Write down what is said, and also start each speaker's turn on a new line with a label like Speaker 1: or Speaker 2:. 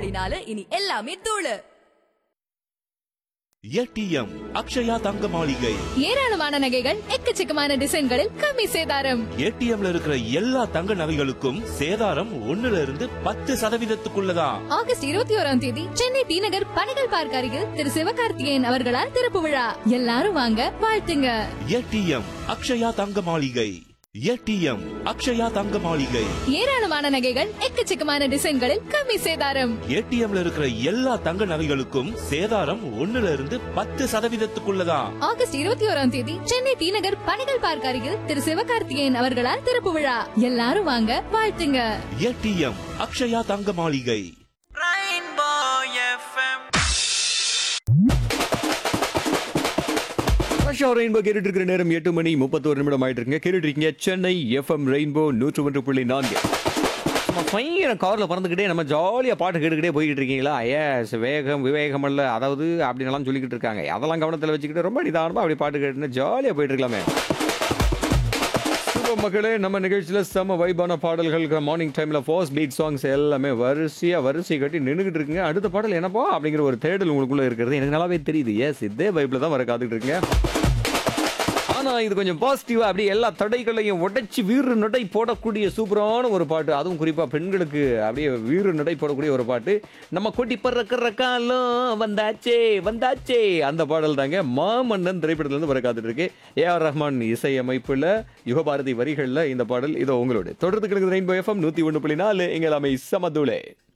Speaker 1: தங்கமாளினால இனி எல்லாமே தூளு
Speaker 2: ஏடிஎம் அக்ஷயா தங்க மாளிகை
Speaker 3: ஏராளமான நகைகள் எக்கச்சக்கமான டிசைன்களில் கம்மி சேதாரம்
Speaker 2: ஏடிஎம்ல இருக்கிற எல்லா தங்க நகைகளுக்கும் சேதாரம் ஒண்ணுல இருந்து பத்து சதவீதத்துக்குள்ளதான்
Speaker 3: ஆகஸ்ட் இருபத்தி ஓராம் தேதி சென்னை டி நகர் பனைகள் பார்க் அருகில் திரு சிவகார்த்திகேயன் அவர்களால் திறப்பு விழா எல்லாரும் வாங்க வாழ்த்துங்க
Speaker 2: ஏடிஎம் அக்ஷயா தங்க மாளிகை ஏடிஎம் அக்ஷயா தங்க மாளிகை
Speaker 3: ஏராளமான நகைகள் எக்கச்சக்கமான டிசைன்களில் கம்மி சேதாரம்
Speaker 2: ஏடிஎம்ல இருக்கிற எல்லா தங்க நகைகளுக்கும் சேதாரம் ஒண்ணுல இருந்து பத்து சதவீதத்துக்குள்ளதான்
Speaker 3: ஆகஸ்ட் இருபத்தி ஓராம் தேதி சென்னை டி நகர் பனைகள் பார்க் அருகில் திரு சிவகார்த்திகேயன் அவர்களால் திறப்பு விழா எல்லாரும் வாங்க வாழ்த்துங்க
Speaker 2: ஏடிஎம் அக்ஷயா தங்க மாளிகை
Speaker 4: Rainbow FM.
Speaker 5: ரஷ்யா ரெயின்போ கேட்டுட்டு இருக்கிற நேரம் எட்டு மணி முப்பத்தோரு நிமிடம் ஆயிட்டு இருக்குங்க கேட்டுட்டு இருக்கீங்க சென்னை எஃப்எம் ரெயின்போ நூற்று ஒன்று புள்ளி நான்கு நம்ம பையனை காரில் பறந்துக்கிட்டே நம்ம ஜாலியாக பாட்டு கேட்டுக்கிட்டே போய்கிட்டு இருக்கீங்களா எஸ் வேகம் விவேகம் அல்ல அதாவது அப்படின்னுலாம் சொல்லிக்கிட்டு இருக்காங்க அதெல்லாம் கவனத்தில் வச்சுக்கிட்டு ரொம்ப நிதானமாக அப்படி பாட்டு கேட்டுன்னு ஜாலியாக போயிட்டு இருக்கலாமே சூப்பர் மக்களே நம்ம நிகழ்ச்சியில் செம்ம வைபான பாடல்கள் மார்னிங் டைமில் ஃபர்ஸ்ட் பீட் சாங்ஸ் எல்லாமே வரிசையாக வரிசை கட்டி நின்றுக்கிட்டு இருக்குங்க அடுத்த பாடல் என்னப்பா அப்படிங்கிற ஒரு தேடல் உங்களுக்குள்ள இருக்கிறது எனக்கு நல்லாவே தெரியுது எஸ் இதே வைப்பில் தான் வர காத்துக்கிட்டு இருக்கீங்க ஆனா இது கொஞ்சம் பாசிட்டிவா அப்படியே எல்லா தடைகளையும் உடைச்சு வீறு நடை போடக்கூடிய சூப்பரான ஒரு பாட்டு அதுவும் குறிப்பா பெண்களுக்கு அப்படியே வீறு நடை போடக்கூடிய ஒரு பாட்டு நம்ம கொட்டி பறக்கிற காலம் வந்தாச்சே வந்தாச்சே அந்த பாடல் தாங்க மாமன்னன் திரைப்படத்துல இருந்து வர காத்துட்டு இருக்கு ஏ ஆர் ரஹ்மான் இசையமைப்புல யுகபாரதி வரிகள்ல இந்த பாடல் இதோ உங்களோட தொடர்ந்து கிழக்கு ரெயின்போ எஃப்எம் நூத்தி ஒன்று புள்ளி நாலு எங்கள் அமை சமதுளே